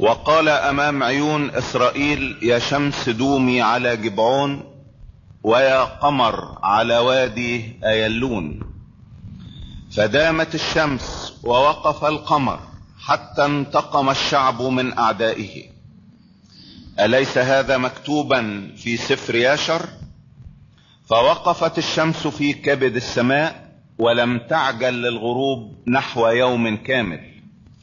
وقال امام عيون اسرائيل يا شمس دومي على جبعون ويا قمر على وادي ايلون فدامت الشمس ووقف القمر حتى انتقم الشعب من اعدائه اليس هذا مكتوبا في سفر ياشر فوقفت الشمس في كبد السماء ولم تعجل للغروب نحو يوم كامل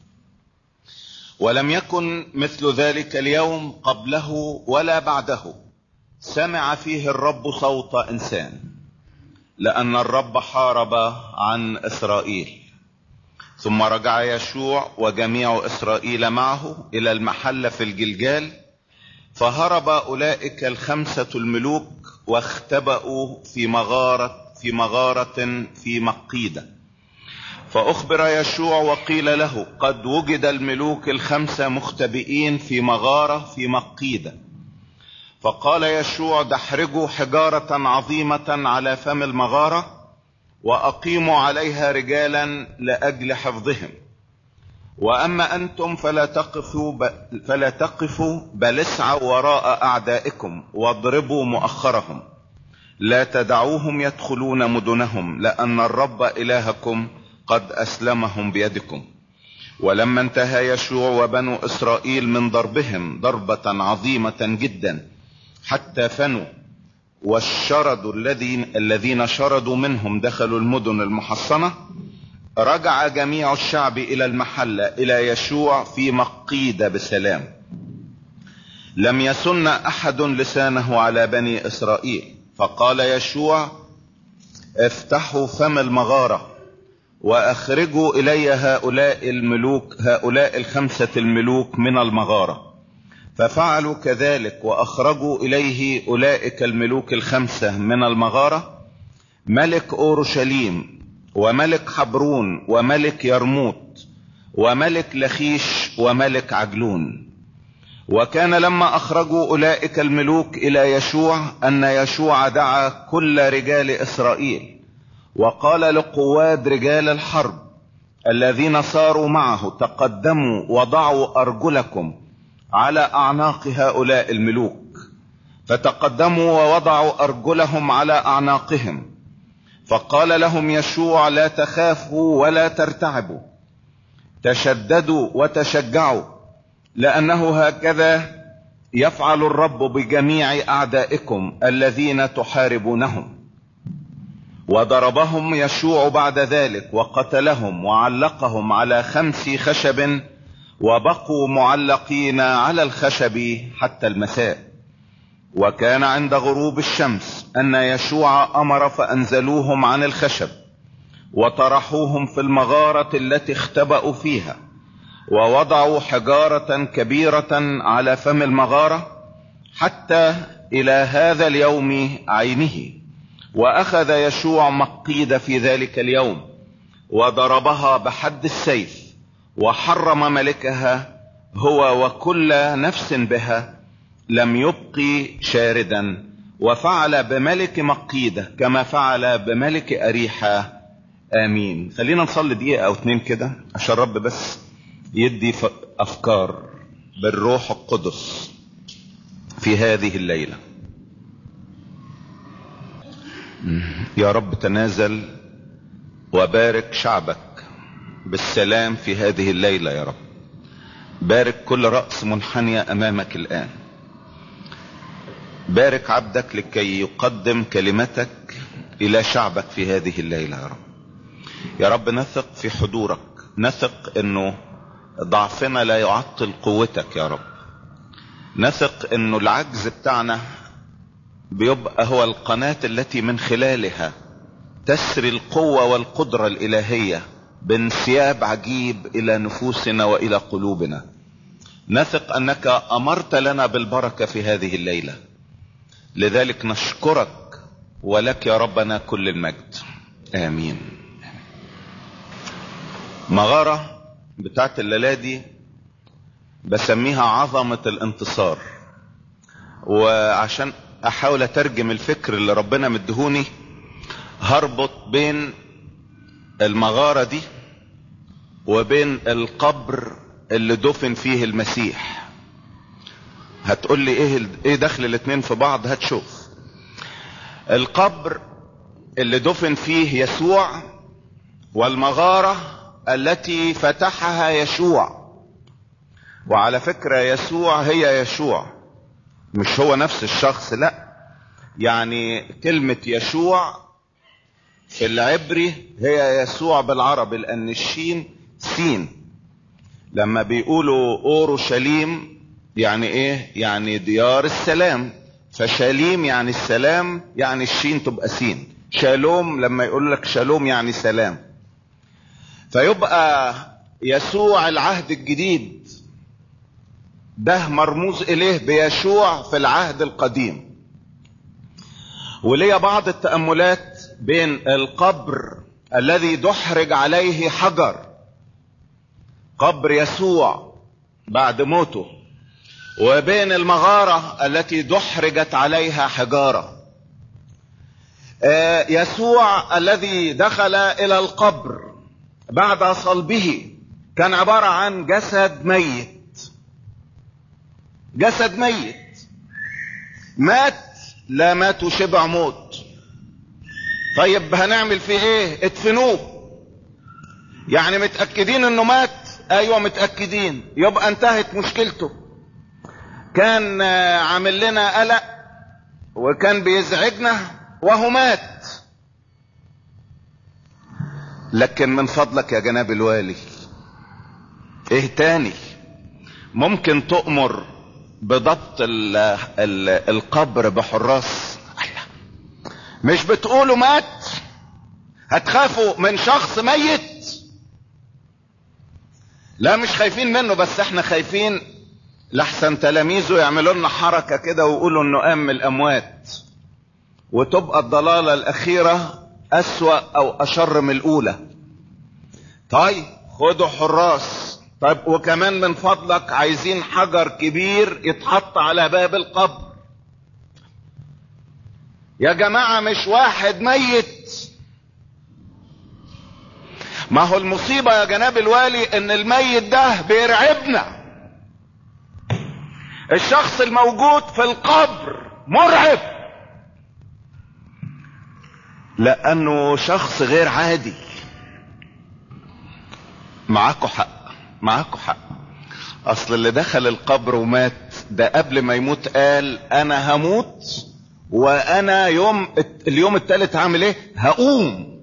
ولم يكن مثل ذلك اليوم قبله ولا بعده سمع فيه الرب صوت انسان لان الرب حارب عن اسرائيل ثم رجع يشوع وجميع اسرائيل معه الى المحل في الجلجال فهرب اولئك الخمسة الملوك واختبأوا في مغارة في مغارة في مقيدة فاخبر يشوع وقيل له قد وجد الملوك الخمسة مختبئين في مغارة في مقيدة فقال يشوع دحرجوا حجارة عظيمة على فم المغارة واقيموا عليها رجالا لاجل حفظهم واما انتم فلا تقفوا ب... فلا تقفوا بل اسعوا وراء اعدائكم واضربوا مؤخرهم لا تدعوهم يدخلون مدنهم لان الرب الهكم قد اسلمهم بيدكم ولما انتهى يشوع وبنو اسرائيل من ضربهم ضربة عظيمة جدا حتى فنوا والشرد الذين الذين شردوا منهم دخلوا المدن المحصنة رجع جميع الشعب الى المحلة الى يشوع في مقيدة بسلام لم يسن احد لسانه على بني اسرائيل فقال يشوع افتحوا فم المغارة واخرجوا الي هؤلاء الملوك هؤلاء الخمسة الملوك من المغارة ففعلوا كذلك واخرجوا اليه اولئك الملوك الخمسة من المغارة ملك اورشليم وملك حبرون وملك يرموت وملك لخيش وملك عجلون وكان لما اخرجوا اولئك الملوك الى يشوع ان يشوع دعا كل رجال اسرائيل وقال لقواد رجال الحرب الذين صاروا معه تقدموا وضعوا ارجلكم على اعناق هؤلاء الملوك فتقدموا ووضعوا ارجلهم على اعناقهم فقال لهم يشوع لا تخافوا ولا ترتعبوا تشددوا وتشجعوا لانه هكذا يفعل الرب بجميع اعدائكم الذين تحاربونهم وضربهم يشوع بعد ذلك وقتلهم وعلقهم على خمس خشب وبقوا معلقين على الخشب حتى المساء وكان عند غروب الشمس ان يشوع امر فانزلوهم عن الخشب وطرحوهم في المغارة التي اختبأوا فيها ووضعوا حجارة كبيرة على فم المغارة حتى الى هذا اليوم عينه واخذ يشوع مقيد في ذلك اليوم وضربها بحد السيف وحرم ملكها هو وكل نفس بها لم يبقي شاردا وفعل بملك مقيدة كما فعل بملك أريحة آمين خلينا نصلي دقيقة أو اتنين كده عشان رب بس يدي أفكار بالروح القدس في هذه الليلة يا رب تنازل وبارك شعبك بالسلام في هذه الليلة يا رب بارك كل رأس منحنية أمامك الآن بارك عبدك لكي يقدم كلمتك إلى شعبك في هذه الليلة يا رب يا رب نثق في حضورك نثق أنه ضعفنا لا يعطل قوتك يا رب نثق أنه العجز بتاعنا بيبقى هو القناة التي من خلالها تسري القوة والقدرة الإلهية بانسياب عجيب الى نفوسنا والى قلوبنا نثق انك امرت لنا بالبركة في هذه الليلة لذلك نشكرك ولك يا ربنا كل المجد امين مغارة بتاعت الليلة دي بسميها عظمة الانتصار وعشان احاول اترجم الفكر اللي ربنا مدهوني هربط بين المغارة دي وبين القبر اللي دفن فيه المسيح هتقول لي ايه ايه دخل الاتنين في بعض هتشوف القبر اللي دفن فيه يسوع والمغارة التي فتحها يشوع وعلى فكرة يسوع هي يشوع مش هو نفس الشخص لا يعني كلمة يشوع في العبري هي يسوع بالعربي لان الشين سين لما بيقولوا اورشليم يعني ايه يعني ديار السلام فشاليم يعني السلام يعني الشين تبقى سين شالوم لما يقول لك شالوم يعني سلام فيبقى يسوع العهد الجديد ده مرموز اليه بيشوع في العهد القديم وليا بعض التأملات بين القبر الذي دحرج عليه حجر قبر يسوع بعد موته وبين المغارة التي دحرجت عليها حجارة يسوع الذي دخل الى القبر بعد صلبه كان عبارة عن جسد ميت جسد ميت مات لا مات شبع موت طيب هنعمل فيه ايه ادفنوه يعني متأكدين انه مات ايوه متأكدين يبقى انتهت مشكلته كان عامل لنا قلق وكان بيزعجنا وهو مات لكن من فضلك يا جناب الوالي ايه تاني ممكن تؤمر بضبط ال ال القبر بحراس مش بتقولوا مات هتخافوا من شخص ميت لا مش خايفين منه بس احنا خايفين لحسن تلاميذه يعملوا لنا حركة كده ويقولوا انه قام من الاموات وتبقى الضلالة الاخيرة اسوأ او اشر من الاولى طيب خدوا حراس طيب وكمان من فضلك عايزين حجر كبير يتحط على باب القبر يا جماعة مش واحد ميت ما هو المصيبة يا جناب الوالي ان الميت ده بيرعبنا الشخص الموجود في القبر مرعب لانه شخص غير عادي معاكوا حق معاكوا حق اصل اللي دخل القبر ومات ده قبل ما يموت قال انا هموت وانا يوم اليوم الثالث هعمل ايه هقوم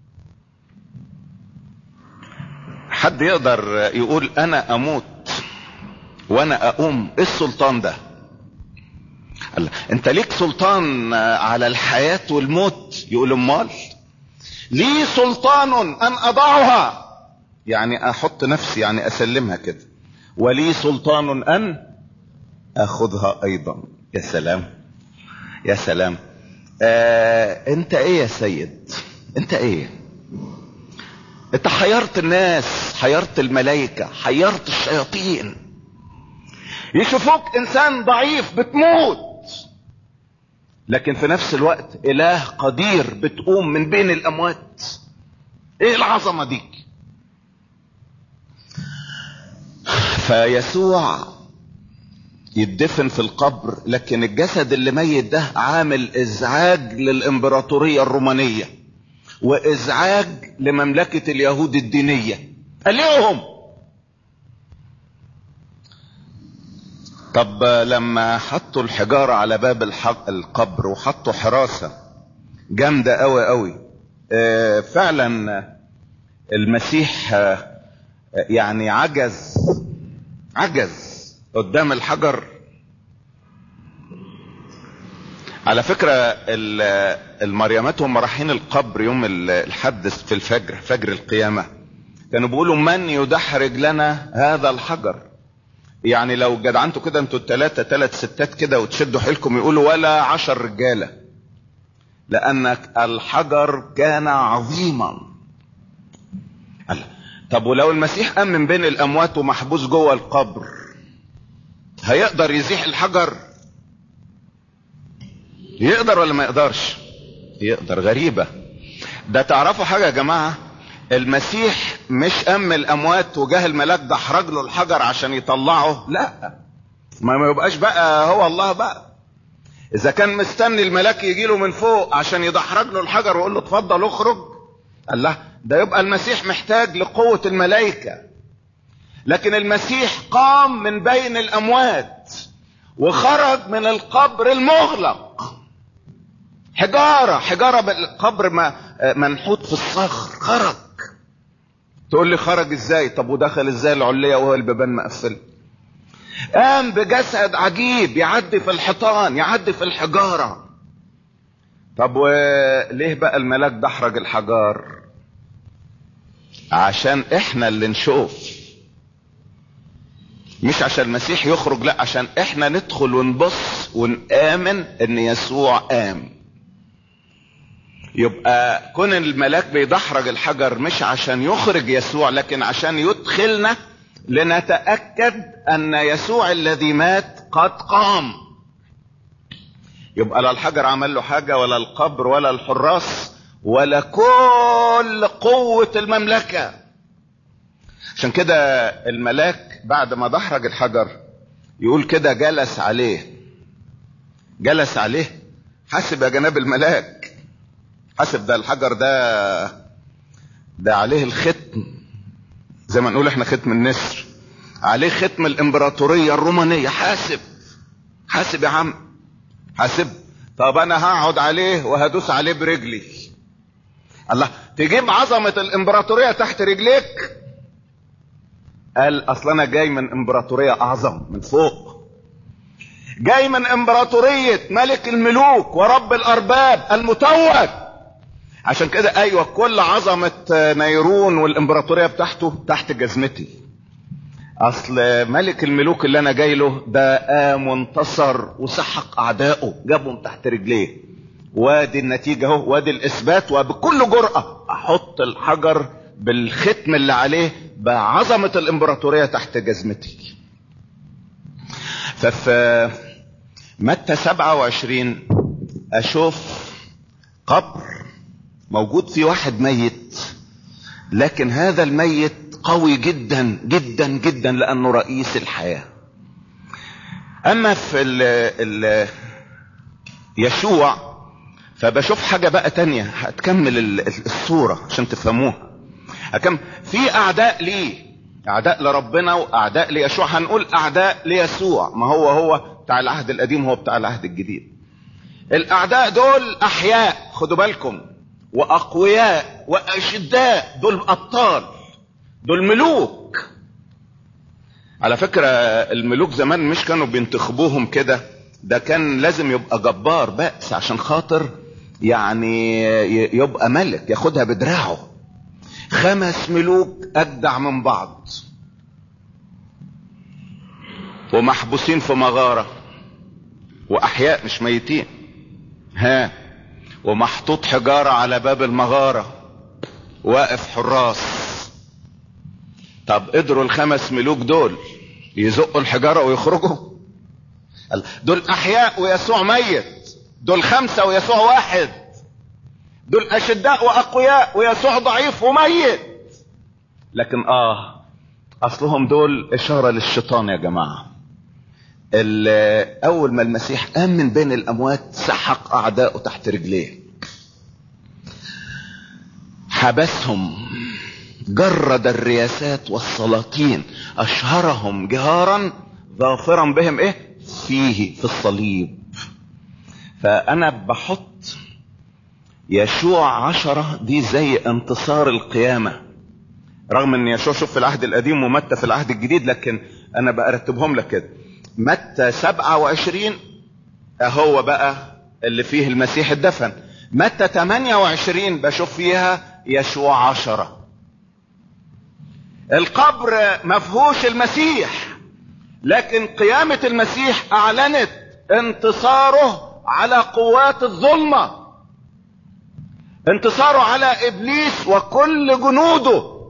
حد يقدر يقول انا اموت وانا اقوم ايه السلطان ده الله انت ليك سلطان على الحياة والموت يقول امال لي سلطان ان اضعها يعني احط نفسي يعني اسلمها كده ولي سلطان ان اخذها ايضا يا سلام يا سلام آه انت ايه يا سيد انت ايه انت حيرت الناس حيرت الملائكة حيرت الشياطين يشوفوك انسان ضعيف بتموت لكن في نفس الوقت اله قدير بتقوم من بين الاموات ايه العظمة دي فيسوع يدفن في القبر لكن الجسد اللي ميت ده عامل ازعاج للامبراطورية الرومانية وازعاج لمملكة اليهود الدينية قلقهم طب لما حطوا الحجارة على باب الحق القبر وحطوا حراسة جامدة قوي قوي اه فعلا المسيح اه يعني عجز عجز قدام الحجر على فكرة المريمات هم رايحين القبر يوم الحد في الفجر فجر القيامة كانوا بيقولوا من يدحرج لنا هذا الحجر يعني لو جدعنتوا كده انتوا التلاتة تلات ستات كده وتشدوا حيلكم يقولوا ولا عشر رجالة لان الحجر كان عظيما الله طب ولو المسيح قام من بين الاموات ومحبوس جوه القبر هيقدر يزيح الحجر يقدر ولا ما يقدرش يقدر غريبة ده تعرفوا حاجة يا جماعة المسيح مش ام الاموات وجاه الملاك دحرج له الحجر عشان يطلعه لا ما ما يبقاش بقى هو الله بقى اذا كان مستني الملاك يجي له من فوق عشان يدحرج له الحجر ويقول له اتفضل اخرج الله ده يبقى المسيح محتاج لقوة الملائكة لكن المسيح قام من بين الاموات وخرج من القبر المغلق حجارة حجارة بالقبر ما منحوت في الصخر خرج تقول لي خرج ازاي طب ودخل ازاي العلية وهو البيبان مقفل قام بجسد عجيب يعدي في الحيطان يعدي في الحجارة طب وليه بقى الملاك دحرج الحجار عشان احنا اللي نشوف مش عشان المسيح يخرج لا عشان احنا ندخل ونبص ونآمن ان يسوع قام يبقى كون الملاك بيدحرج الحجر مش عشان يخرج يسوع لكن عشان يدخلنا لنتأكد ان يسوع الذي مات قد قام يبقى لا الحجر عمل له حاجة ولا القبر ولا الحراس ولا كل قوة المملكة عشان كده الملاك بعد ما دحرج الحجر يقول كده جلس عليه جلس عليه حاسب يا جناب الملاك حاسب ده الحجر ده ده عليه الختم زي ما نقول احنا ختم النسر عليه ختم الامبراطورية الرومانية حاسب حاسب يا عم حاسب طب انا هقعد عليه وهدوس عليه برجلي الله تجيب عظمة الامبراطورية تحت رجليك قال اصل انا جاي من امبراطورية اعظم من فوق جاي من امبراطورية ملك الملوك ورب الارباب المتوج عشان كده ايوه كل عظمة نيرون والامبراطورية بتاعته تحت جزمتي اصل ملك الملوك اللي انا جاي له ده قام وانتصر وسحق اعدائه جابهم تحت رجليه وادي النتيجة اهو وادي الاثبات وبكل جرأة احط الحجر بالختم اللي عليه بعظمة الامبراطورية تحت جزمتي ففي متى 27 اشوف قبر موجود فيه واحد ميت لكن هذا الميت قوي جدا جدا جدا لانه رئيس الحياة اما في ال ال يشوع فبشوف حاجة بقى تانية هتكمل الصورة عشان تفهموها أكم في اعداء ليه اعداء لربنا واعداء ليشوع هنقول اعداء ليسوع ما هو هو بتاع العهد القديم هو بتاع العهد الجديد الاعداء دول احياء خدوا بالكم واقوياء واشداء دول ابطال دول ملوك على فكرة الملوك زمان مش كانوا بينتخبوهم كده ده كان لازم يبقى جبار بأس عشان خاطر يعني يبقى ملك ياخدها بدراعه خمس ملوك اجدع من بعض ومحبوسين في مغارة واحياء مش ميتين ها ومحطوط حجارة على باب المغارة واقف حراس طب قدروا الخمس ملوك دول يزقوا الحجارة ويخرجوا دول احياء ويسوع ميت دول خمسة ويسوع واحد دول اشداء واقوياء ويسوع ضعيف وميت لكن اه اصلهم دول اشارة للشيطان يا جماعة اول ما المسيح قام من بين الاموات سحق اعدائه تحت رجليه حبسهم جرد الرياسات والسلاطين اشهرهم جهارا ظافرا بهم ايه فيه في الصليب فانا بحط يشوع عشرة دي زي انتصار القيامة رغم ان يشوع شوف في العهد القديم ومتى في العهد الجديد لكن انا برتبهم لك كده متى سبعة وعشرين اهو بقى اللي فيه المسيح الدفن متى 28 بشوف فيها يشوع عشرة القبر مفهوش المسيح لكن قيامة المسيح اعلنت انتصاره على قوات الظلمة انتصاره على ابليس وكل جنوده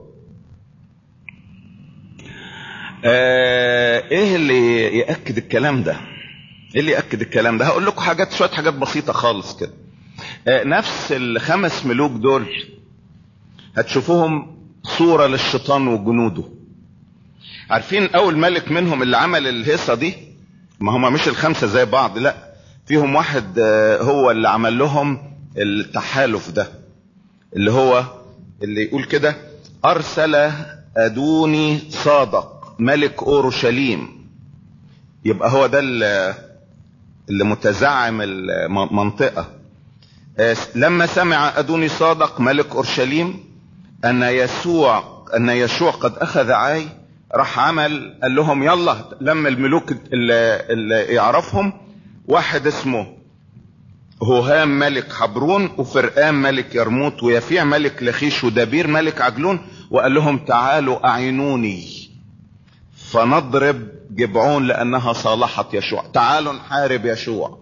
آه ايه اللي يأكد الكلام ده ايه اللي يأكد الكلام ده هقول لكم حاجات شوية حاجات بسيطة خالص كده آه نفس الخمس ملوك دول هتشوفوهم صورة للشيطان وجنوده عارفين اول ملك منهم اللي عمل الهيصة دي ما هما مش الخمسة زي بعض لا فيهم واحد هو اللي عمل لهم التحالف ده اللي هو اللي يقول كده ارسل ادوني صادق ملك اورشليم يبقى هو ده اللي متزعم المنطقة لما سمع ادوني صادق ملك اورشليم ان يسوع ان يشوع قد اخذ عاي راح عمل قال لهم يلا لما الملوك اللي, اللي يعرفهم واحد اسمه هوهام ملك حبرون وفرقان ملك يرموت ويفيع ملك لخيش ودبير ملك عجلون وقال لهم تعالوا اعينوني فنضرب جبعون لانها صالحت يشوع تعالوا نحارب يشوع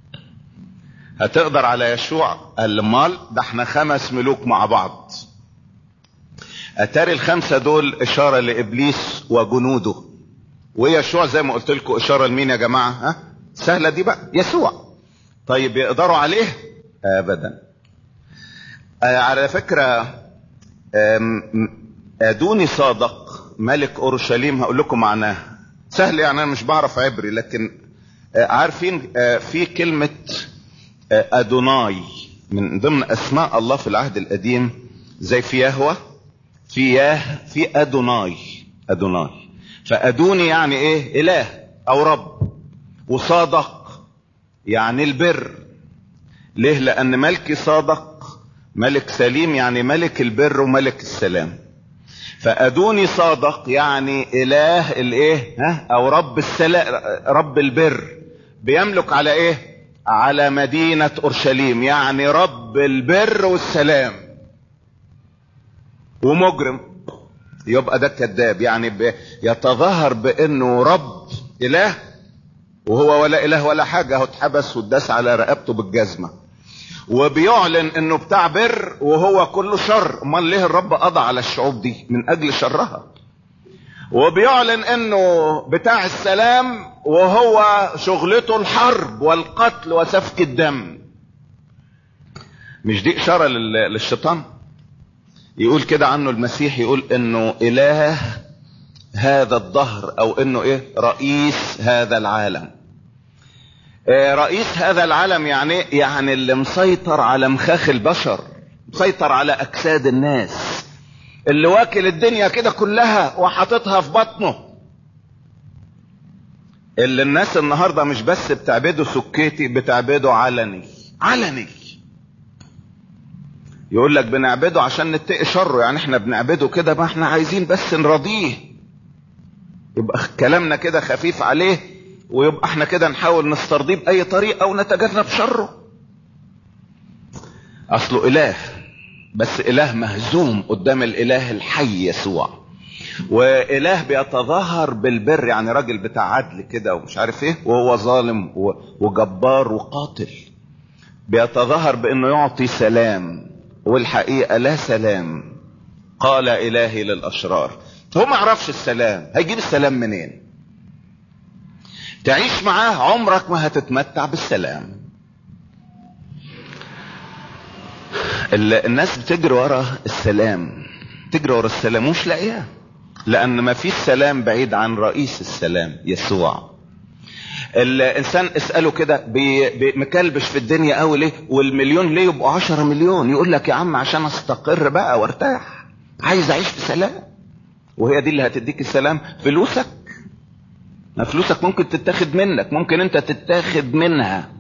هتقدر على يشوع قال مال ده احنا خمس ملوك مع بعض اتاري الخمسه دول اشاره لابليس وجنوده ويشوع زي ما قلت لكم اشاره لمين يا جماعه ها سهله دي بقى يسوع طيب يقدروا عليه ابدا آه على فكره ادوني صادق ملك اورشليم هقول لكم معناه سهل يعني انا مش بعرف عبري لكن آه عارفين آه في كلمه ادوناي من ضمن اسماء الله في العهد القديم زي في يهوه في ياه في ادوناي ادوناي فادوني يعني ايه اله او رب وصادق يعني البر ليه لان ملكي صادق ملك سليم يعني ملك البر وملك السلام فادوني صادق يعني اله الايه ها او رب السلام رب البر بيملك على ايه على مدينة اورشليم يعني رب البر والسلام ومجرم يبقى ده كذاب يعني يتظاهر بانه رب اله وهو ولا اله ولا حاجه هو اتحبس واتداس على رقبته بالجزمه وبيعلن انه بتاع بر وهو كله شر امال ليه الرب قضى على الشعوب دي من اجل شرها وبيعلن انه بتاع السلام وهو شغلته الحرب والقتل وسفك الدم مش دي اشاره للشيطان يقول كده عنه المسيح يقول انه اله هذا الظهر او انه ايه رئيس هذا العالم إيه رئيس هذا العالم يعني يعني اللي مسيطر على مخاخ البشر مسيطر على اجساد الناس اللي واكل الدنيا كده كلها وحاططها في بطنه اللي الناس النهارده مش بس بتعبده سكيتي بتعبده علني علني يقول لك بنعبده عشان نتقي شره يعني احنا بنعبده كده ما احنا عايزين بس نرضيه يبقى كلامنا كده خفيف عليه ويبقى احنا كده نحاول نسترضيه باي طريقه ونتجنب شره اصله اله بس اله مهزوم قدام الاله الحي يسوع واله بيتظاهر بالبر يعني راجل بتاع عدل كده ومش عارف ايه وهو ظالم وجبار وقاتل بيتظاهر بانه يعطي سلام والحقيقه لا سلام قال الهي للاشرار هو ما يعرفش السلام هيجيب السلام منين تعيش معاه عمرك ما هتتمتع بالسلام الناس بتجري ورا السلام تجري ورا السلام مش لاقياه لان ما فيش سلام بعيد عن رئيس السلام يسوع الانسان اساله كده مكلبش في الدنيا قوي ليه والمليون ليه يبقوا عشرة مليون يقول لك يا عم عشان استقر بقى وارتاح عايز اعيش في سلام وهي دي اللي هتديك السلام فلوسك ما فلوسك ممكن تتاخد منك ممكن انت تتاخد منها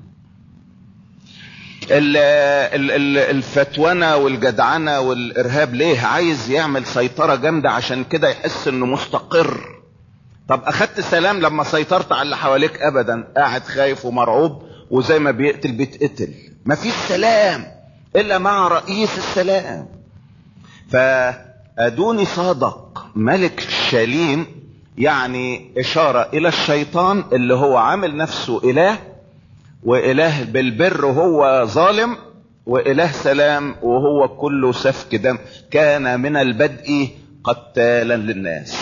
الفتونة والجدعنة والارهاب ليه عايز يعمل سيطرة جامدة عشان كده يحس انه مستقر طب اخدت سلام لما سيطرت على اللي حواليك ابدا قاعد خايف ومرعوب وزي ما بيقتل بيتقتل مفيش سلام الا مع رئيس السلام فادوني صادق ملك شاليم يعني اشارة الى الشيطان اللي هو عامل نفسه اله واله بالبر وهو ظالم واله سلام وهو كله سفك دم كان من البدء قتالا للناس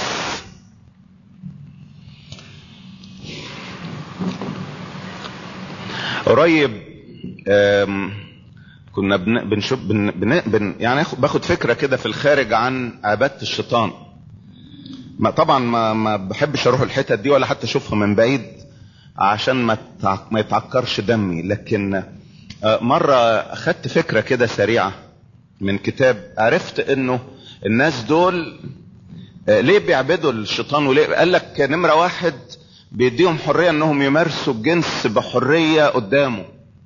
قريب كنا بن... بنشوف بن... بن... بن... يعني باخد فكره كده في الخارج عن عباده الشيطان ما طبعا ما ما بحبش اروح الحتت دي ولا حتى اشوفها من بعيد عشان ما تع... ما يتعكرش دمي لكن مره اخدت فكره كده سريعه من كتاب عرفت انه الناس دول ليه بيعبدوا الشيطان وليه قال لك نمره واحد بيديهم حريه انهم يمارسوا الجنس بحريه قدامه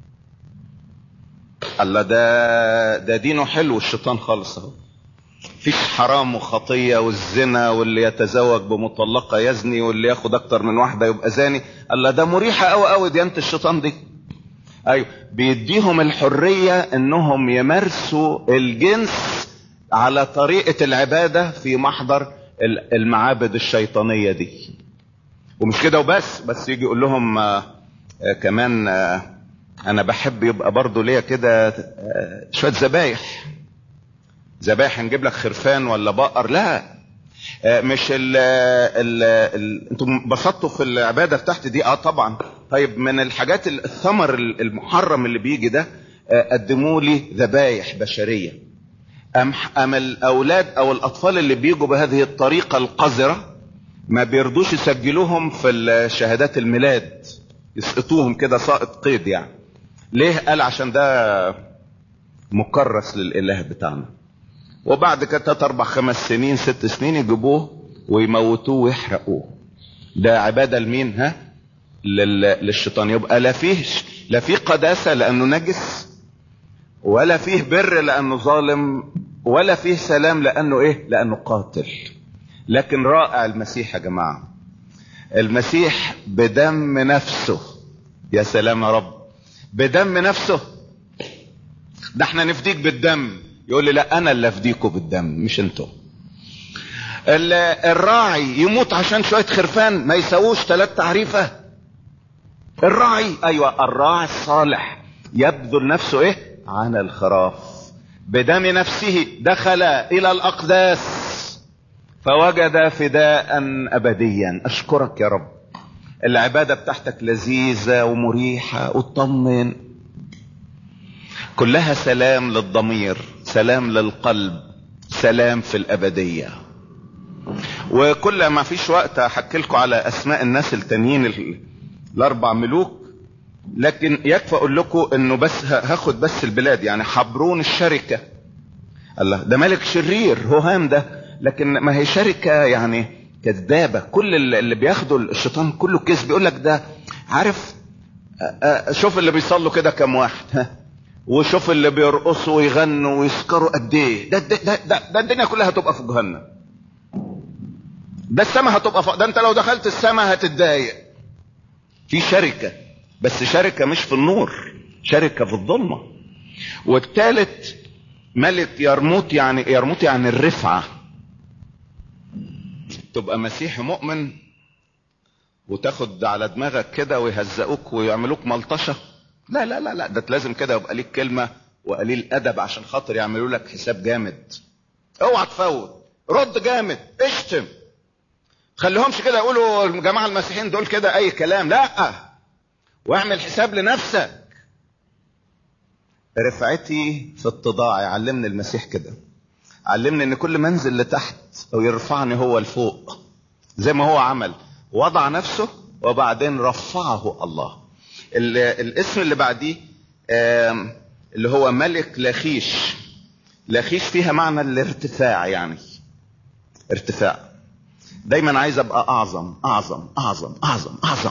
الله ده ده دينه حلو الشيطان خالص اهو فيش حرام وخطية والزنا واللي يتزوج بمطلقة يزني واللي ياخد اكتر من واحدة يبقى زاني الله ده مريحة قوي قوي ديانة الشيطان دي ايوه بيديهم الحرية انهم يمارسوا الجنس على طريقة العبادة في محضر المعابد الشيطانية دي ومش كده وبس بس يجي يقول لهم آآ آآ كمان آآ انا بحب يبقى برضو ليا كده شوية ذبايح ذبايح نجيب لك خرفان ولا بقر لا مش ال ال ال انتم انبسطتوا في العباده بتاعتي دي اه طبعا طيب من الحاجات الثمر المحرم اللي بيجي ده قدموا لي ذبايح بشريه ام ام الاولاد او الاطفال اللي بيجوا بهذه الطريقه القذره ما بيرضوش يسجلوهم في شهادات الميلاد يسقطوهم كده ساقط قيد يعني ليه قال عشان ده مكرس للاله بتاعنا وبعد كده تلات اربع خمس سنين ست سنين يجيبوه ويموتوه ويحرقوه ده عباده لمين ها لل... للشيطان يبقى لا فيه لا فيه قداسه لانه نجس ولا فيه بر لانه ظالم ولا فيه سلام لانه ايه لانه قاتل لكن رائع المسيح يا جماعه المسيح بدم نفسه يا سلام يا رب بدم نفسه ده احنا نفديك بالدم يقول لي لا انا اللي افديكوا بالدم مش انتوا الراعي يموت عشان شويه خرفان ما يسووش ثلاث تعريفه الراعي ايوه الراعي الصالح يبذل نفسه ايه عن الخراف بدم نفسه دخل الى الاقداس فوجد فداء ابديا اشكرك يا رب العباده بتاعتك لذيذه ومريحه وتطمن كلها سلام للضمير سلام للقلب سلام في الابديه وكل ما فيش وقت احكي لكم على اسماء الناس التانيين الاربع ملوك لكن يكفي اقول لكم انه بس هاخد بس البلاد يعني حبرون الشركه الله ده ملك شرير هوهام ده لكن ما هي شركه يعني كذابه كل اللي بياخدوا الشيطان كله كذب يقول لك ده عارف شوف اللي بيصلوا كده كم واحد ها وشوف اللي بيرقصوا ويغنوا ويسكروا قد ايه ده, ده, ده, ده, ده الدنيا كلها هتبقى في جهنم ده السماء هتبقى فوق ده انت لو دخلت السماء هتتضايق في شركه بس شركه مش في النور شركه في الظلمه والثالث ملك يرموت يعني يرموت يعني الرفعه تبقى مسيحي مؤمن وتاخد على دماغك كده ويهزقوك ويعملوك ملطشه لا لا لا لا ده لازم كده يبقى ليك كلمة وقليل أدب عشان خاطر يعملوا لك حساب جامد اوعى تفوت رد جامد اشتم خليهمش كده يقولوا الجماعة المسيحيين دول كده أي كلام لا واعمل حساب لنفسك رفعتي في اتضاعي علمني المسيح كده علمني ان كل منزل لتحت او يرفعني هو لفوق زي ما هو عمل وضع نفسه وبعدين رفعه الله الاسم اللي بعديه اللي هو ملك لخيش لخيش فيها معنى الارتفاع يعني ارتفاع دايما عايز ابقى اعظم اعظم اعظم اعظم اعظم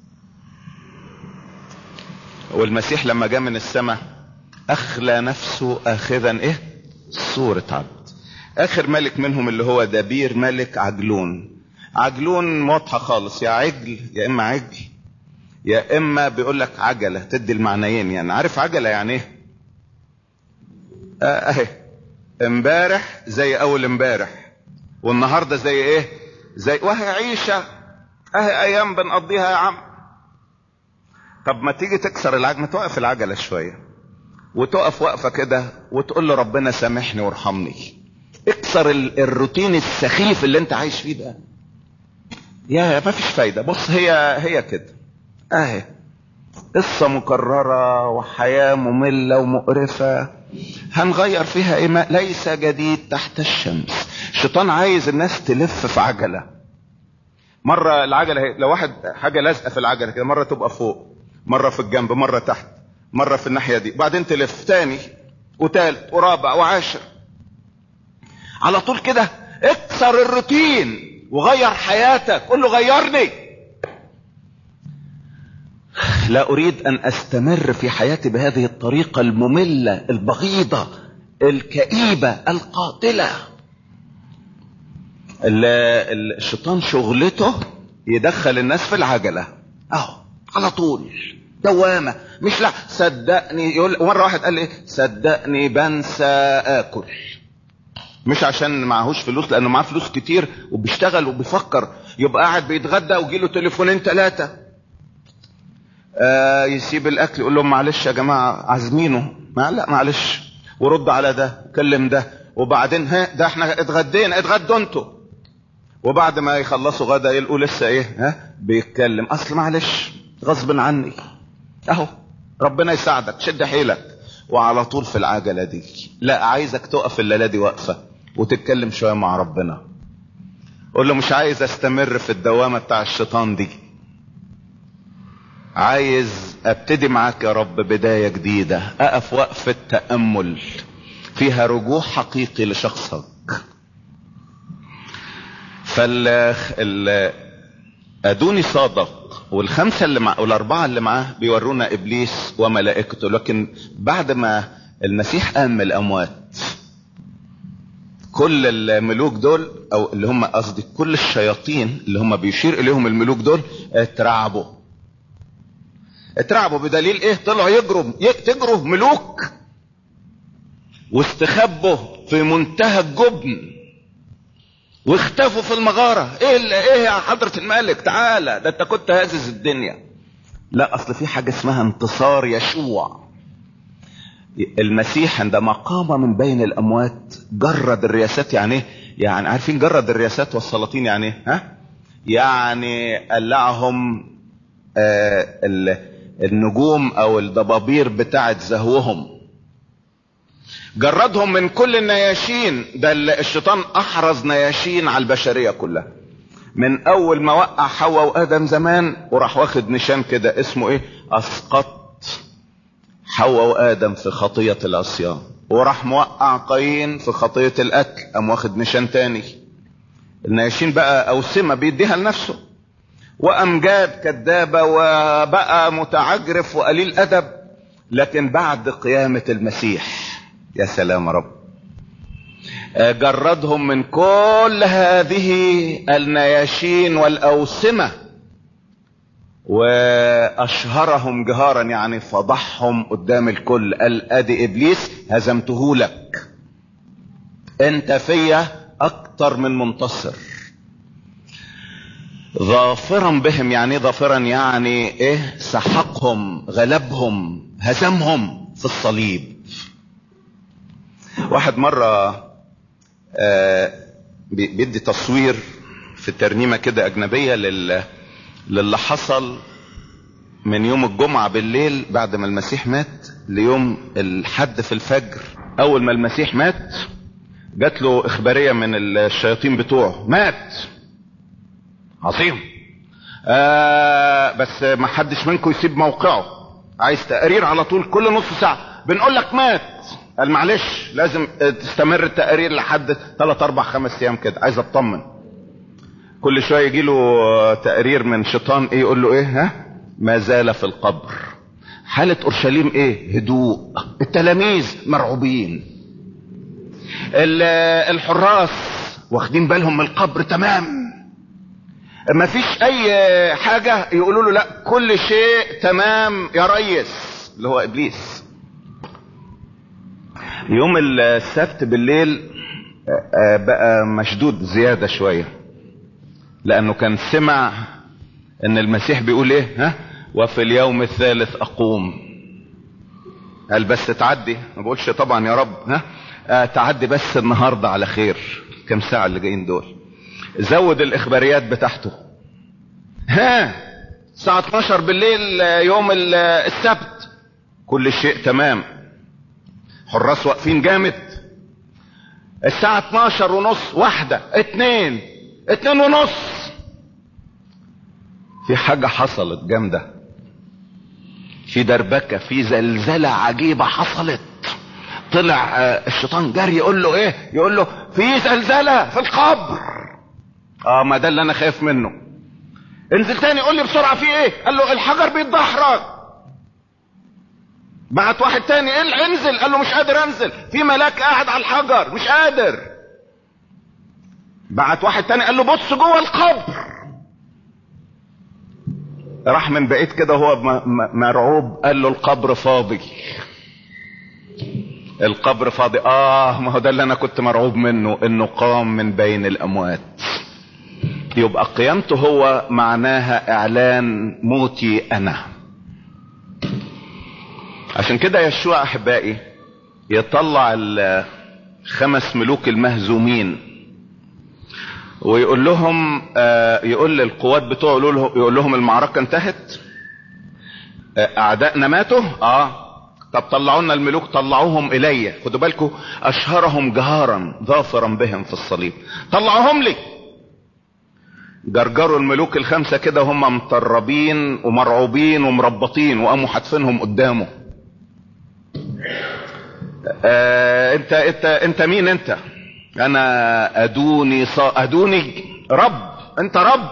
والمسيح لما جاء من السماء اخلى نفسه اخذا ايه صورة عبد اخر ملك منهم اللي هو دبير ملك عجلون عجلون واضحة خالص يا عجل يا اما عجل يا اما بيقول لك عجله تدي المعنيين يعني عارف عجله يعني ايه آه اهي امبارح زي اول امبارح والنهارده زي ايه زي وهي عيشه اهي ايام بنقضيها يا عم طب ما تيجي تكسر العجله ما توقف العجله شويه وتقف وقفه كده وتقول له ربنا سامحني وارحمني اكسر الروتين السخيف اللي انت عايش فيه ده يا ما فيش فايده بص هي هي كده اهي قصة مكررة وحياة مملة ومقرفة هنغير فيها ايه ما ليس جديد تحت الشمس الشيطان عايز الناس تلف في عجلة مرة العجلة هي لو واحد حاجة لازقة في العجلة كده مرة تبقى فوق مرة في الجنب مرة تحت مرة في الناحية دي بعدين تلف تاني وتالت ورابع وعاشر على طول كده اكسر الروتين وغير حياتك قول له غيرني لا اريد ان استمر في حياتي بهذه الطريقة المملة البغيضة الكئيبة القاتلة الشيطان شغلته يدخل الناس في العجلة اهو على طول دوامة مش لا صدقني يقول مرة واحد قال لي صدقني بنسى اكل مش عشان معهوش فلوس لانه معاه فلوس كتير وبيشتغل وبيفكر يبقى قاعد بيتغدى ويجي له تليفونين ثلاثة آه يسيب الاكل يقول لهم معلش يا جماعة عازمينه ما لا معلش ورد على ده كلم ده وبعدين ها ده احنا اتغدينا اتغدوا انتوا وبعد ما يخلصوا غدا يلقوا لسه ايه ها بيتكلم اصل معلش غصب عني اهو ربنا يساعدك شد حيلك وعلى طول في العجلة دي لا عايزك تقف الليلة دي واقفة وتتكلم شوية مع ربنا قول له مش عايز استمر في الدوامة بتاع الشيطان دي عايز ابتدي معاك يا رب بداية جديدة اقف وقفة تأمل فيها رجوع حقيقي لشخصك فال ال... ادوني صادق والخمسة اللي مع والاربعة اللي معاه بيورونا ابليس وملائكته لكن بعد ما المسيح قام من الاموات كل الملوك دول او اللي هم قصدي كل الشياطين اللي هم بيشير اليهم الملوك دول اترعبوا اترعبوا بدليل ايه طلعوا يجروا تجروا ملوك واستخبوا في منتهى الجبن واختفوا في المغارة ايه ايه يا حضرة الملك تعالى ده انت كنت هازز الدنيا لا اصل في حاجة اسمها انتصار يشوع المسيح عندما قام من بين الاموات جرد الرياسات يعني ايه يعني عارفين جرد الرياسات والسلاطين يعني ايه ها يعني قلعهم آه النجوم او الضبابير بتاعت زهوهم جردهم من كل النياشين ده الشيطان احرز نياشين على البشريه كلها من اول ما وقع حواء وادم زمان وراح واخد نشان كده اسمه ايه اسقط حواء وادم في خطيه العصيان وراح موقع قايين في خطيه القتل قام واخد نشان تاني النياشين بقى اوسمه بيديها لنفسه وامجاد كذابه وبقى متعجرف وقليل ادب لكن بعد قيامه المسيح يا سلام رب جردهم من كل هذه النياشين والاوسمه واشهرهم جهارا يعني فضحهم قدام الكل قال ادي ابليس هزمته لك انت فيا اكتر من منتصر ظافرا بهم يعني ظافرا يعني ايه سحقهم غلبهم هزمهم في الصليب واحد مرة آه بيدي تصوير في ترنيمة كده اجنبية لل... للي حصل من يوم الجمعة بالليل بعد ما المسيح مات ليوم الحد في الفجر اول ما المسيح مات جات له اخبارية من الشياطين بتوعه مات عظيم آه بس ما حدش منكم يسيب موقعه عايز تقرير على طول كل نص ساعة بنقول لك مات قال معلش لازم تستمر التقارير لحد 3 4 5 ايام كده عايز اطمن كل شويه يجي له تقرير من شيطان ايه يقول له ايه ها ما زال في القبر حالة اورشليم ايه هدوء التلاميذ مرعوبين الحراس واخدين بالهم من القبر تمام ما فيش اي حاجة يقولوا له لا كل شيء تمام يا ريس اللي هو ابليس يوم السبت بالليل بقى مشدود زيادة شوية لانه كان سمع ان المسيح بيقول ايه ها وفي اليوم الثالث اقوم قال بس تعدي ما بقولش طبعا يا رب ها آه تعدي بس النهاردة على خير كم ساعة اللي جايين دول زود الاخباريات بتاعته ها الساعة 12 بالليل يوم السبت كل شيء تمام حراس واقفين جامد الساعة 12 ونص واحدة اتنين اتنين ونص في حاجة حصلت جامدة في دربكة في زلزلة عجيبة حصلت طلع الشيطان جري يقول له ايه يقول له في زلزلة في القبر اه ما ده اللي انا خايف منه انزل تاني قول لي بسرعة في ايه قال له الحجر بيتدحرج بعت واحد تاني ايه انزل قال له مش قادر انزل في ملاك قاعد على الحجر مش قادر بعت واحد تاني قال له بص جوه القبر راح من بعيد كده هو مرعوب قال له القبر فاضي القبر فاضي اه ما هو ده اللي انا كنت مرعوب منه انه قام من بين الاموات يبقى قيامته هو معناها اعلان موتي انا عشان كده يشوع احبائي يطلع الخمس ملوك المهزومين ويقول لهم آه يقول للقوات بتوعه يقول لهم, يقول لهم المعركه انتهت آه اعدائنا ماتوا اه طب طلعوا لنا الملوك طلعوهم الي خدوا بالكم اشهرهم جهارا ظافرا بهم في الصليب طلعوهم لي جرجروا الملوك الخمسة كده هم مطربين ومرعوبين ومربطين وقاموا حاتفينهم قدامه آه انت انت انت مين انت انا ادوني صا ادوني رب انت رب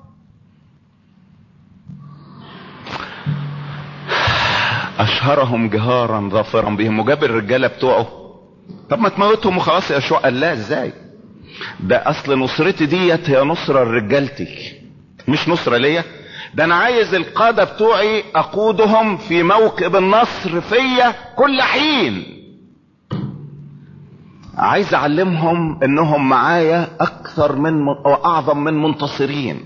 اشهرهم جهارا ظافرا بهم وجاب الرجاله بتوعه طب ما تموتهم وخلاص يا شو قال لا ازاي ده اصل نصرتي ديت هي نصرة لرجالتي مش نصرة ليا ده انا عايز القادة بتوعي اقودهم في موكب النصر فيا كل حين عايز اعلمهم انهم معايا اكثر من واعظم من منتصرين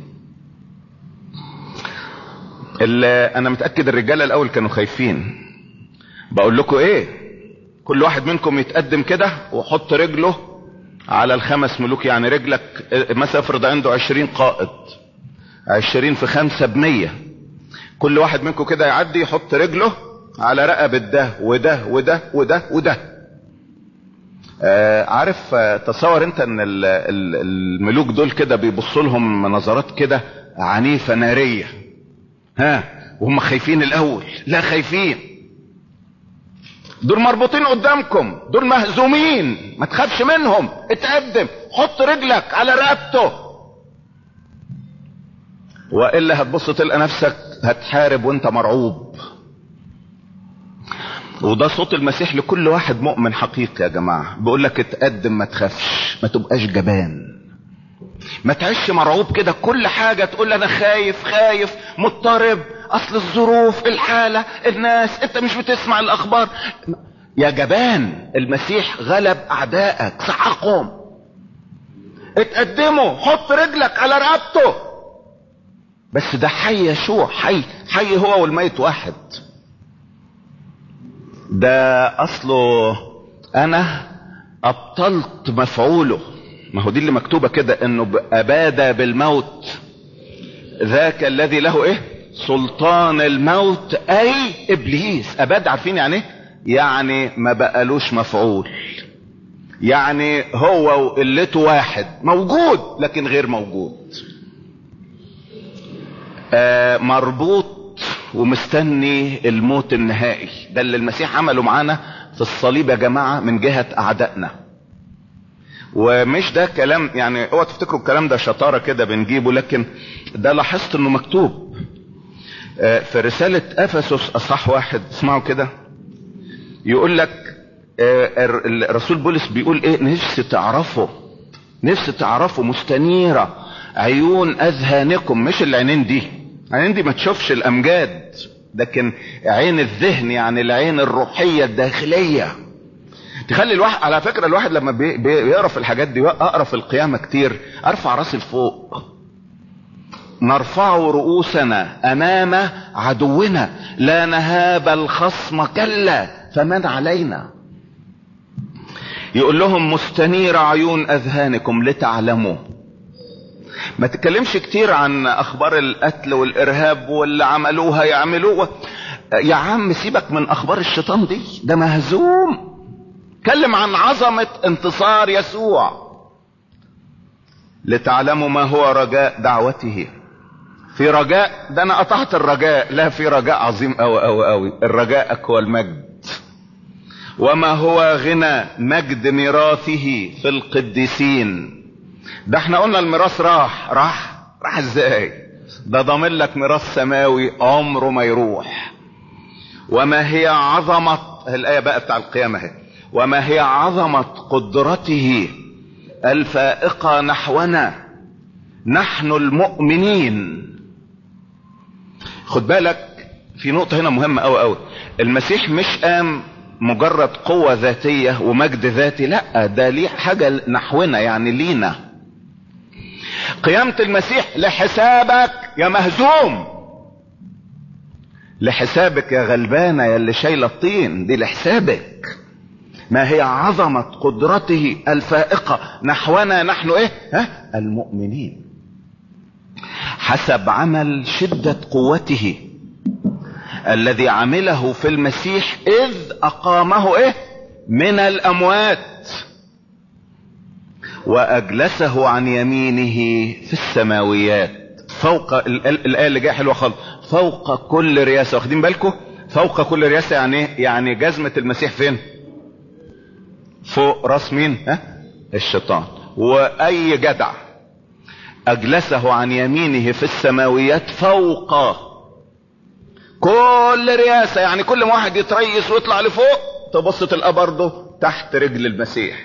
اللي انا متأكد الرجالة الاول كانوا خايفين بقول لكم ايه كل واحد منكم يتقدم كده وحط رجله على الخمس ملوك يعني رجلك مثلا افرض عنده عشرين قائد عشرين في خمسة بمية كل واحد منكم كده يعدي يحط رجله على رقبة ده وده وده وده وده آه عارف آه تصور انت ان الملوك دول كده بيبصوا لهم نظرات كده عنيفة نارية ها وهم خايفين الاول لا خايفين دول مربوطين قدامكم دول مهزومين ما تخافش منهم اتقدم حط رجلك على رقبته والا هتبص تلقى نفسك هتحارب وانت مرعوب وده صوت المسيح لكل واحد مؤمن حقيقي يا جماعة بيقول لك اتقدم ما تخافش ما تبقاش جبان ما تعيش مرعوب كده كل حاجة تقول انا خايف خايف مضطرب اصل الظروف الحالة الناس انت مش بتسمع الاخبار يا جبان المسيح غلب اعدائك سحقهم اتقدموا حط رجلك على رقبته بس ده حي يشوع حي حي هو والميت واحد ده اصله انا ابطلت مفعوله ما هو دي اللي مكتوبة كده انه اباد بالموت ذاك الذي له ايه سلطان الموت اي ابليس اباد عارفين يعني ايه يعني ما بقالوش مفعول يعني هو وقلته واحد موجود لكن غير موجود آه مربوط ومستني الموت النهائي ده اللي المسيح عمله معانا في الصليب يا جماعة من جهة اعدائنا ومش ده كلام يعني اوعى تفتكروا الكلام ده شطارة كده بنجيبه لكن ده لاحظت انه مكتوب في رسالة افسس اصح واحد اسمعوا كده يقول لك الرسول بولس بيقول ايه نفسي تعرفوا نفسي تعرفوا مستنيرة عيون اذهانكم مش العينين دي العينين دي ما تشوفش الامجاد لكن عين الذهن يعني العين الروحية الداخلية تخلي الواحد على فكرة الواحد لما بي بيقرا في الحاجات دي اقرا في القيامة كتير ارفع راسي لفوق نرفع رؤوسنا امام عدونا لا نهاب الخصم كلا فمن علينا يقول لهم مستنير عيون اذهانكم لتعلموا ما تتكلمش كتير عن اخبار القتل والارهاب واللي عملوها يعملوه يا عم سيبك من اخبار الشيطان دي ده مهزوم اتكلم عن عظمة انتصار يسوع لتعلموا ما هو رجاء دعوته في رجاء ده انا قطعت الرجاء لا في رجاء عظيم اوي اوي اوي الرجاء هو المجد وما هو غنى مجد ميراثه في القديسين ده احنا قلنا الميراث راح راح راح ازاي ده ضامن لك ميراث سماوي عمره ما يروح وما هي عظمة الآية بقى بتاع القيامة اهي وما هي عظمة قدرته الفائقة نحونا نحن المؤمنين خد بالك في نقطة هنا مهمة أوي أوي المسيح مش قام مجرد قوة ذاتية ومجد ذاتي لا ده ليه حاجة نحونا يعني لينا قيامة المسيح لحسابك يا مهزوم لحسابك يا غلبانة يا اللي شايلة الطين دي لحسابك ما هي عظمة قدرته الفائقة نحونا نحن ايه ها المؤمنين حسب عمل شدة قوته الذي عمله في المسيح اذ اقامه ايه من الاموات واجلسه عن يمينه في السماويات فوق الايه اللي جايه حلوه خالص فوق كل رياسه واخدين بالكم فوق كل رياسه يعني ايه يعني جزمه المسيح فين فوق راس مين ها الشيطان واي جدع اجلسه عن يمينه في السماويات فوق كل رياسه يعني كل ما واحد يتريس ويطلع لفوق تبص تلقاه برضه تحت رجل المسيح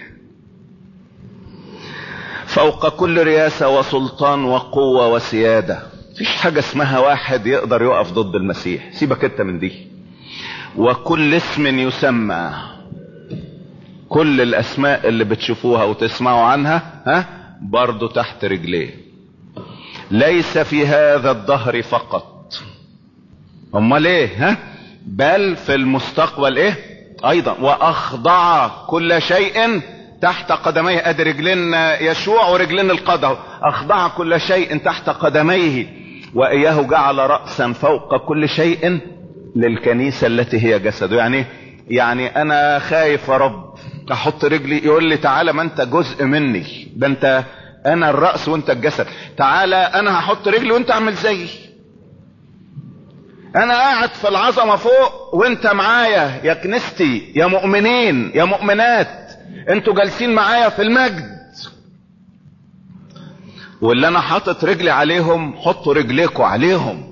فوق كل رياسة وسلطان وقوة وسيادة مفيش حاجة اسمها واحد يقدر يقف ضد المسيح سيبك انت من دي وكل اسم يسمى كل الاسماء اللي بتشوفوها وتسمعوا عنها ها برضو تحت رجليه ليس في هذا الدهر فقط امال ايه ها بل في المستقبل ايه ايضا واخضع كل شيء تحت قدميه ادي رجلين يشوع ورجلين القدر اخضع كل شيء تحت قدميه واياه جعل رأسا فوق كل شيء للكنيسة التي هي جسده يعني يعني انا خايف يا رب احط رجلي يقول لي تعالى ما انت جزء مني ده انت انا الرأس وانت الجسد تعالى انا هحط رجلي وانت اعمل زيي انا قاعد في العظمة فوق وانت معايا يا كنيستي يا مؤمنين يا مؤمنات انتوا جالسين معايا في المجد واللي انا حاطط رجلي عليهم حطوا رجليكوا عليهم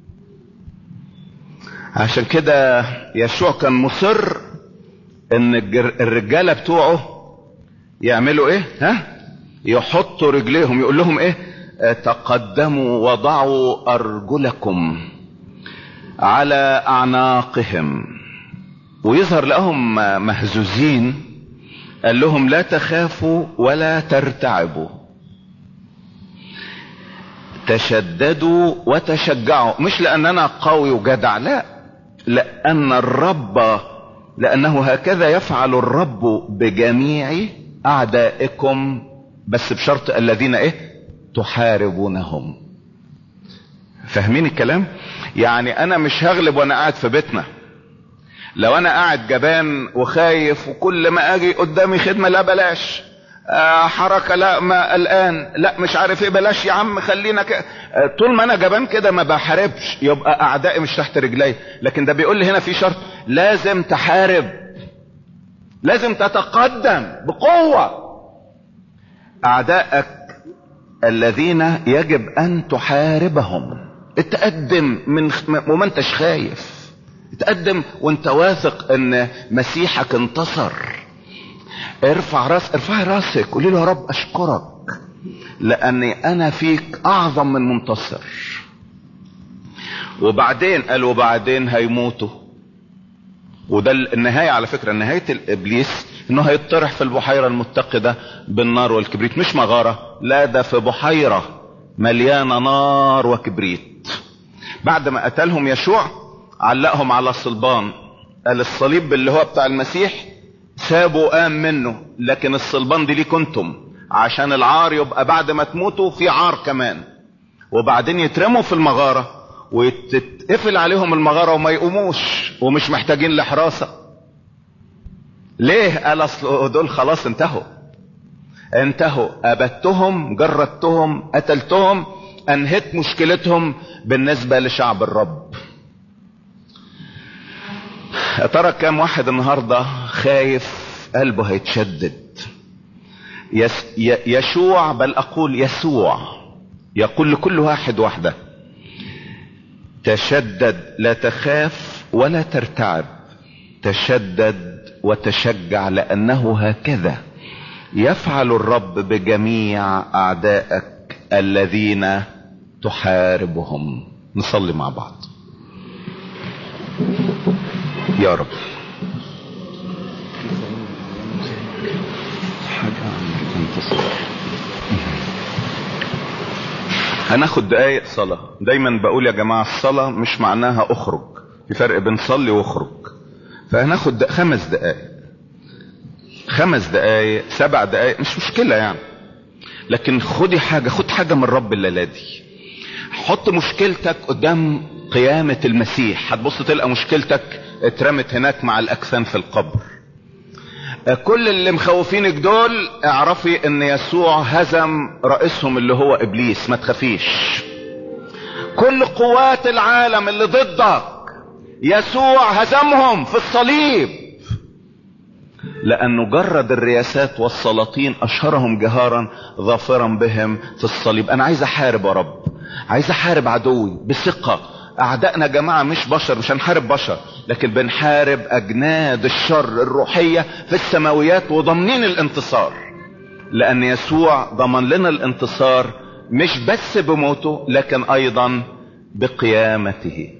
عشان كده يشوع كان مصر ان الرجالة بتوعه يعملوا ايه ها يحطوا رجليهم يقول لهم ايه تقدموا وضعوا ارجلكم على اعناقهم ويظهر لهم مهزوزين قال لهم لا تخافوا ولا ترتعبوا تشددوا وتشجعوا مش لان انا قوي وجدع لا لان الرب لانه هكذا يفعل الرب بجميع اعدائكم بس بشرط الذين ايه تحاربونهم فاهمين الكلام يعني انا مش هغلب وانا قاعد في بيتنا لو انا قاعد جبان وخايف وكل ما اجي قدامي خدمة لا بلاش آه حركة لا ما الان لا مش عارف ايه بلاش يا عم خلينا ك... آه طول ما انا جبان كده ما بحاربش يبقى اعدائي مش تحت رجلي لكن ده بيقول لي هنا في شرط لازم تحارب لازم تتقدم بقوة اعدائك الذين يجب ان تحاربهم اتقدم من وما انتش خايف اتقدم وانت واثق ان مسيحك انتصر ارفع راس ارفعي راسك قولي له يا رب اشكرك لاني انا فيك اعظم من منتصر وبعدين قال وبعدين هيموتوا وده النهاية على فكرة نهاية الابليس انه هيطرح في البحيرة المتقدة بالنار والكبريت مش مغارة لا ده في بحيرة مليانة نار وكبريت بعد ما قتلهم يشوع علقهم على الصلبان قال الصليب اللي هو بتاع المسيح سابوا قام منه لكن الصلبان دي ليكم انتم عشان العار يبقى بعد ما تموتوا في عار كمان وبعدين يترموا في المغارة ويتقفل عليهم المغارة وما يقوموش ومش محتاجين لحراسة ليه قال اصل دول خلاص انتهوا انتهوا ابدتهم جردتهم قتلتهم انهيت مشكلتهم بالنسبة لشعب الرب يا ترى كام واحد النهاردة خايف قلبه هيتشدد يس يشوع بل اقول يسوع يقول لكل واحد واحدة تشدد لا تخاف ولا ترتعب تشدد وتشجع لانه هكذا يفعل الرب بجميع اعدائك الذين تحاربهم نصلي مع بعض يا رب هناخد دقايق صلاة دايما بقول يا جماعة الصلاة مش معناها اخرج في فرق بين صلي واخرج فهناخد دق... خمس دقايق خمس دقايق سبع دقايق مش مشكلة يعني لكن خدي حاجة خد حاجة من رب الليلة دي حط مشكلتك قدام قيامة المسيح هتبص تلقى مشكلتك اترمت هناك مع الاجسام في القبر كل اللي مخوفينك دول اعرفي ان يسوع هزم رئيسهم اللي هو ابليس ما تخافيش كل قوات العالم اللي ضدك يسوع هزمهم في الصليب لانه جرد الرياسات والسلاطين اشهرهم جهارا ظافرا بهم في الصليب انا عايز احارب يا رب عايز احارب عدوي بثقة اعدائنا يا جماعة مش بشر مش هنحارب بشر لكن بنحارب اجناد الشر الروحية في السماويات وضامنين الانتصار لان يسوع ضمن لنا الانتصار مش بس بموته لكن ايضا بقيامته